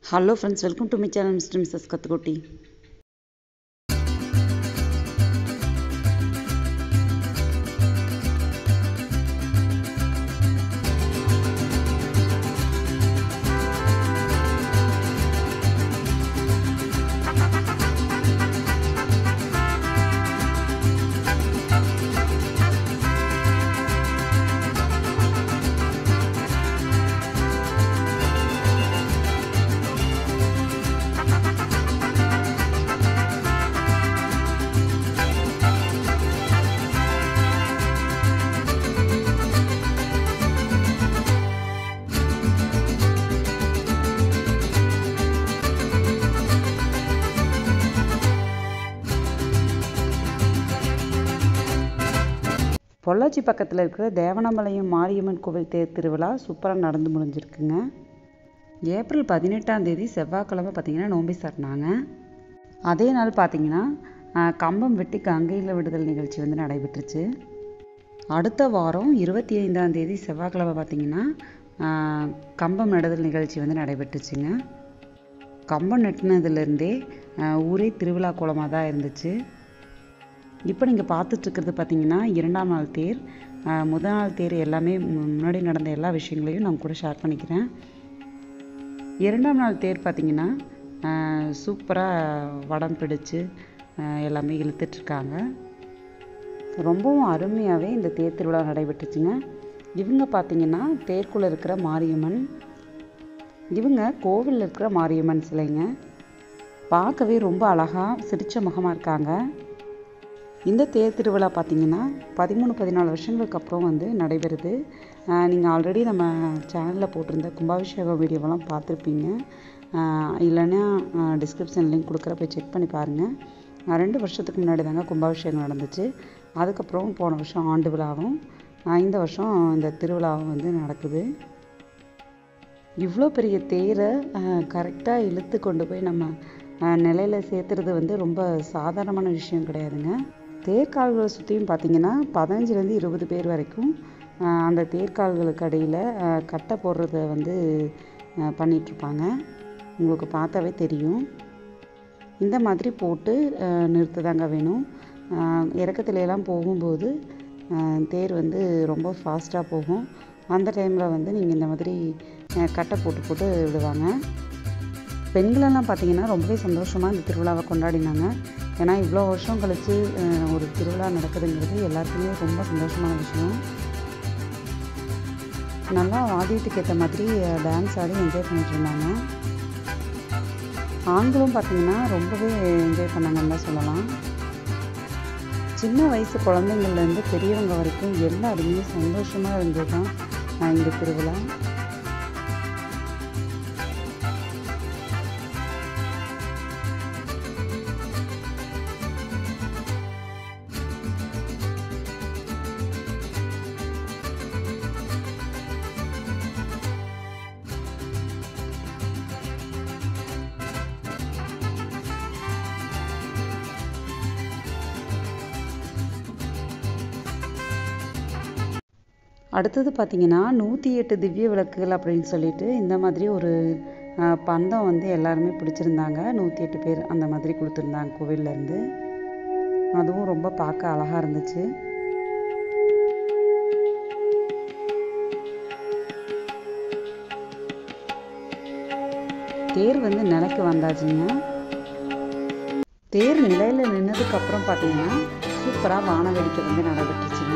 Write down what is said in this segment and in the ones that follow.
hello friends welcome to my channel mister missus கத்துக்குட்டி பொள்ளாச்சி பக்கத்தில் இருக்கிற தேவனமலையம் மாரியம்மன் கோவில் தேர் திருவிழா சூப்பராக நடந்து முடிஞ்சிருக்குங்க ஏப்ரல் பதினெட்டாம் தேதி செவ்வாய்க்கிழமை பார்த்தீங்கன்னா நோம்பி சாட்டினாங்க அதே நாள் பார்த்தீங்கன்னா ஆஹ், கம்பம் வெட்டி கங்கையில் விடுதல் நிகழ்ச்சி வந்து நடைபெற்றுச்சு அடுத்த வாரம் இருபத்தி ஐந்தாம் தேதி செவ்வாய்க்கிழமை பார்த்தீங்கன்னா ஆஹ், கம்பம் நடுதல் நிகழ்ச்சி வந்து நடைபெற்றுச்சுங்க கம்பம் நட்டினதுலேருந்தே ஊரே திருவிழா கோலமாக தான் இருந்துச்சு இப்போ நீங்கள் பார்த்துட்ருக்கிறது பார்த்தீங்கன்னா இரண்டாம் நாள் தேர் ஆஹ் முதல் நாள் தேர் எல்லாமே மு- முன்னாடி நடந்த எல்லா விஷயங்களையும் நான் கூட ஷேர் பண்ணிக்கிறேன் இரண்டாம் நாள் தேர் பார்த்தீங்கன்னா சூப்பராக வடம் பிடிச்சு ஆஹ் எல்லாமே இழுத்துட்ருக்காங்க ரொம்பவும் அருமையாகவே இந்த தேர் திருவிழா நடைபெற்றுச்சுங்க இவங்க பார்த்தீங்கன்னா தேர்க்குள்ளே இருக்கிற மாரியம்மன் இவங்க கோவிலில் இருக்கிற மாரியம்மன் சிலைங்க பார்க்கவே ரொம்ப அழகாக சிரிச்ச முகமாக இருக்காங்க இந்த தேர் திருவிழா பார்த்தீங்கன்னா பதிமூணு பதினாலு வருஷங்களுக்கு அப்புறம் வந்து நடைபெறுது நீங்கள் ஆல்ரெடி நம்ம சேனலில் போட்டிருந்த கும்பாபிஷேகம் வீடியோவெல்லாம் பார்த்துருப்பீங்க ஆஹ் இல்லைன்னா டிஸ்கிரிப்ஷன் லிங்க் கொடுக்குற போய் செக் பண்ணி பாருங்கள் ஆஹ் ரெண்டு வருஷத்துக்கு முன்னாடி தாங்க கும்பாபிஷேகம் நடந்துச்சு அதுக்கப்புறம் போன வருஷம் ஆண்டு விழாவும் ஆஹ் இந்த வருஷம் இந்த திருவிழாவும் வந்து நடக்குது இவ்வளோ பெரிய தேரை கரெக்டாக இழுத்து கொண்டு போய் நம்ம நிலையில் சேர்த்துறது வந்து ரொம்ப சாதாரணமான விஷயம் கிடையாதுங்க தேர்கால்களை சுற்றியும் பார்த்தீங்கன்னா பதினஞ்சுலேருந்து இருபது பேர் வரைக்கும் ஆஹ் அந்த தேர்கால்களுக்கு அடியில் கட்டை போடுறத வந்து ஆஹ் பண்ணிகிட்ருப்பாங்க உங்களுக்கு பார்த்தாவே தெரியும் இந்த மாதிரி போட்டு ஆஹ் நிறுத்ததாங்க வேணும் ஆஹ் இறக்கத்துல எல்லாம் போகும்போது ஆஹ் தேர் வந்து ரொம்ப ஃபாஸ்ட்டாக போகும் அந்த டைமில் வந்து நீங்கள் இந்த மாதிரி ஆஹ் கட்டை போட்டு போட்டு விடுவாங்க பெண்களெல்லாம் பார்த்தீங்கன்னா ரொம்பவே சந்தோஷமாக இந்த திருவிழாவை கொண்டாடினாங்க ஏன்னா இவ்வளோ வருஷம் கழித்து ஒரு திருவிழா நடக்குதுங்கிறது எல்லாருக்குமே ரொம்ப சந்தோஷமான விஷயம் நல்லா வாதியத்துக்கு ஏற்ற மாதிரி டான்ஸ் ஆடி என்ஜாய் பண்ணிட்டு இருந்தாங்க ஆண்களும் பார்த்தீங்கன்னா ரொம்பவே என்ஜாய் பண்ணாங்கன்னு தான் சொல்லலாம் சின்ன வயசு குழந்தைங்கள்லேருந்து பெரியவங்க வரைக்கும் எல்லாருமே சந்தோஷமாக இருந்தது தான் ஆஹ் இந்த திருவிழா அடுத்தது பார்த்தீங்கன்னா நூற்றி எட்டு திவ்ய விளக்குகள் அப்படின்னு சொல்லிட்டு இந்த மாதிரி ஒரு ஆஹ், பந்தம் வந்து எல்லாருமே பிடிச்சிருந்தாங்க நூற்றி எட்டு பேர் அந்த மாதிரி கொடுத்துருந்தாங்க கோவில்லேருந்து அதுவும் ரொம்ப பார்க்க அழகாக இருந்துச்சு தேர் வந்து நிலைக்கு வந்தாச்சுங்க தேர் நிலையில் நின்னதுக்கு அப்புறம் பார்த்தீங்கன்னா சூப்பராக வான வேடிக்கை வந்து நடைபெற்றுச்சுங்க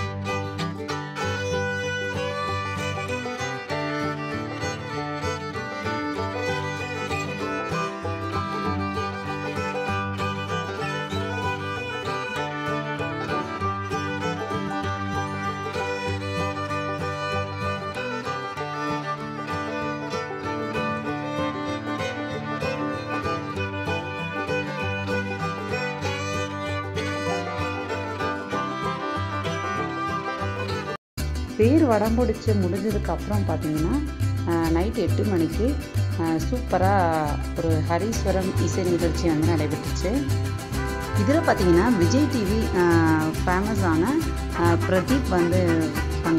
தேர் வடம் பிடிச்சி முடிஞ்சதுக்கு அப்புறம் பார்த்தீங்கன்னா நைட் எட்டு மணிக்கு சூப்பராக ஒரு ஹரீஸ்வரம் இசை நிகழ்ச்சி வந்து நடைபெற்றுச்சு இதில் பார்த்தீங்கன்னா விஜய் டிவி ஃபேமஸான பிரதீப் வந்து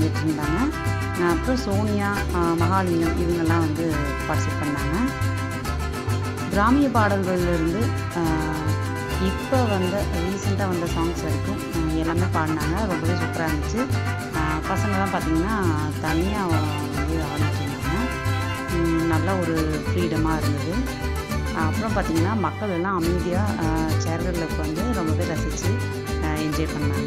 பங்கேற்றிருந்தாங்க அஹ் அப்புறம் சோனியா அஹ் மகாலிங்கம் இவங்கெல்லாம் வந்து பார்ட்டிசிபேட் பண்ணாங்க கிராமிய பாடல்கள்லேருந்து இப்போ வந்த ரீசெண்டாக வந்த சாங்ஸ் வரைக்கும் அஹ் எல்லாமே பாடினாங்க ரொம்பவே சூப்பராக இருந்துச்சு அஹ் பசங்கள்லாம் பார்த்தீங்கன்னா தனியாக வந்து ஆடிட்டு இருந்தாங்க உம் நல்ல ஒரு ஃப்ரீடமாக இருந்தது அப்புறம் பார்த்தீங்கன்னா மக்கள் எல்லாம் அமைதியாக சேர்களில் உட்காந்து ரொம்பவே ரசித்து என்ஜாய் பண்ணாங்க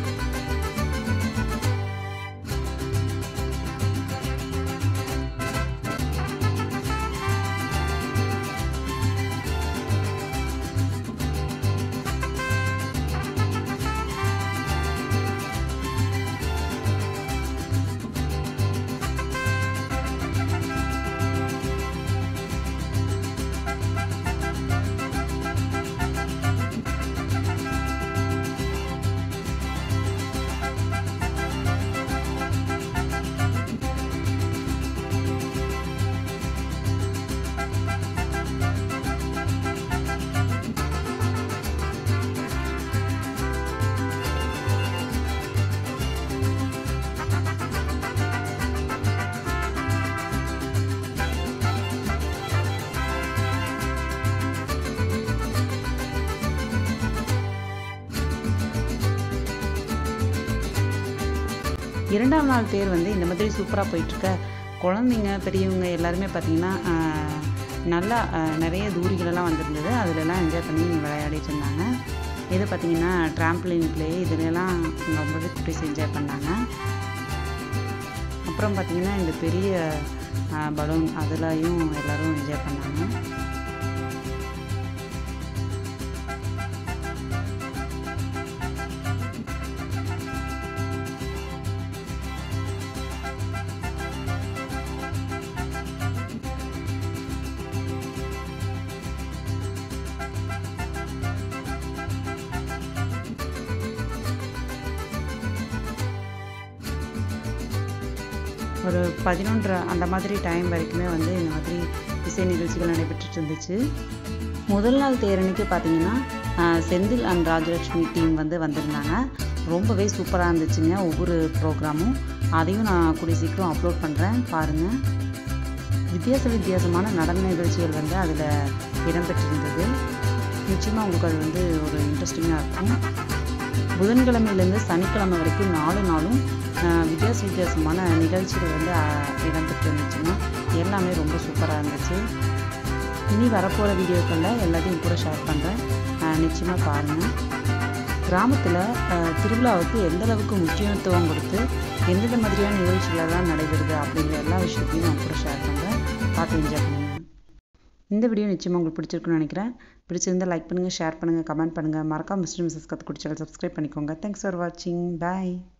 இரண்டாம் நாள் தேர் வந்து இந்த மாதிரி சூப்பராக போயிட்டுருக்க குழந்தைங்க பெரியவங்க எல்லாருமே பார்த்தீங்கன்னா ஆஹ், நல்லா ஆஹ், நிறைய தூரிகளெல்லாம் வந்திருந்தது அதிலெல்லாம் என்ஜாய் பண்ணி விளையாடிட்டு இருந்தாங்க இது பார்த்தீங்கன்னா ட்ராம்ப்ளின் ப்ளே இதுலலாம் ரொம்பவே குட்டீஸ் என்ஜாய் பண்ணாங்க அப்புறம் பார்த்தீங்கன்னா இந்த பெரிய பலூன் அதுலேயும் எல்லோரும் என்ஜாய் பண்ணாங்க ஒரு பதினொன்றரை அந்த மாதிரி டைம் வரைக்குமே வந்து இந்த மாதிரி இசை நிகழ்ச்சிகள் நடைபெற்றுட்டு இருந்துச்சு முதல் நாள் தேரணிக்கு பார்த்தீங்கன்னா ஆஹ், செந்தில் அண்ட் ராஜலட்சுமி டீம் வந்து வந்திருந்தாங்க ரொம்பவே சூப்பராக இருந்துச்சுங்க ஒவ்வொரு ப்ரோக்ராமும் அதையும் நான் கூடிய சீக்கிரம் அப்லோட் பண்ணுறேன் பாருங்கள் வித்தியாச வித்தியாசமான நடன நிகழ்ச்சிகள் வந்து அதில் இடம்பெற்றிருந்தது நிச்சயமாக உங்களுக்கு அது வந்து ஒரு இன்ட்ரெஸ்டிங்காக இருக்கும் புதன்கிழமையிலேருந்து சனிக்கிழமை வரைக்கும் நாலு நாளும் ஆஹ், வித்தியாச வித்தியாசமான நிகழ்ச்சிகள் வந்து ஆஹ், இடம்பெற்று இருந்துச்சுங்க எல்லாமே ரொம்ப சூப்பராக இருந்துச்சு இனி வரப்போகிற வீடியோக்களில் எல்லாத்தையும் கூட ஷேர் பண்ணுறேன் நிச்சயமாக பாருங்கள் கிராமத்தில் திருவிழாவுக்கு எந்த அளவுக்கு முக்கியத்துவம் கொடுத்து எந்தெந்த மாதிரியான நிகழ்ச்சிகளெல்லாம் நடைபெறுது அப்படிங்கிற எல்லா விஷயத்தையும் நான் கூட ஷேர் பண்ணுறேன் பார்த்து என்ஜாய் பண்ணுங்கள் இந்த வீடியோ நிச்சயமாக உங்களுக்கு பிடிச்சிருக்குன்னு நினைக்கிறேன் பிடிச்சிருந்தா லைக் பண்ணுங்கள் ஷேர் பண்ணுங்கள் கமெண்ட் பண்ணுங்கள் மறக்காம மிஸ்டர் மிஸ்ஸஸ் கற்றுக்குடிச்சாலும் சப்ஸ்கிரைப் பண்ணிக்கோங்க தேங்க்ஸ் ஃபார் வாட்சிங் பாய்